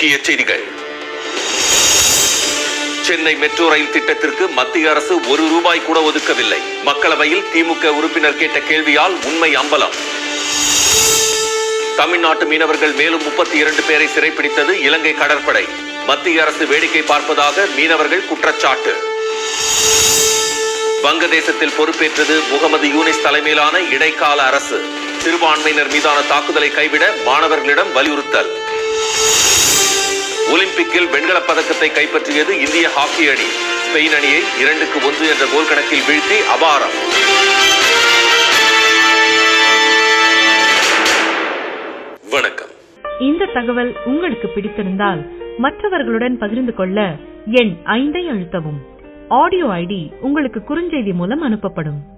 முக்கிய செய்திகள் Chennai metro rail திட்டத்திற்கு மத்திய அரசு ஒரு ரூபாய் கூட ஒதுக்கவில்லை மக்களவையில் திமுக உறுப்பினர் கேட்ட கேள்வியால் உண்மை அம்பலம் தமிழ்நாட்டு மீனவர்கள் மேலும் முப்பத்தி இரண்டு பேரை சிறைப்பிடித்தது இலங்கை கடற்படை மத்திய அரசு வேடிக்கை பார்ப்பதாக மீனவர்கள் குற்றச்சாட்டு வங்கதேசத்தில் பொறுப்பேற்றது முகமது யூனிஸ் தலைமையிலான இடைக்கால அரசு சிறுபான்மையினர் மீதான தாக்குதலை கைவிட மாணவர்களிடம் வலியுறுத்தல் ஒலிம்பிக்கில் வெண்கலப் பதக்கத்தை கைப்பற்றியது இந்திய ஹாக்கி அணி ஸ்பெயின் அணியை இரண்டுக்கு ஒன்று என்ற கோல் கணக்கில் வீழ்த்தி அபாரம் வணக்கம் இந்த தகவல் உங்களுக்கு பிடித்திருந்தால் மற்றவர்களுடன் பகிர்ந்து கொள்ள எண் ஐந்தை அழுத்தவும் ஆடியோ ஐடி உங்களுக்கு குறுஞ்செய்தி மூலம் அனுப்பப்படும்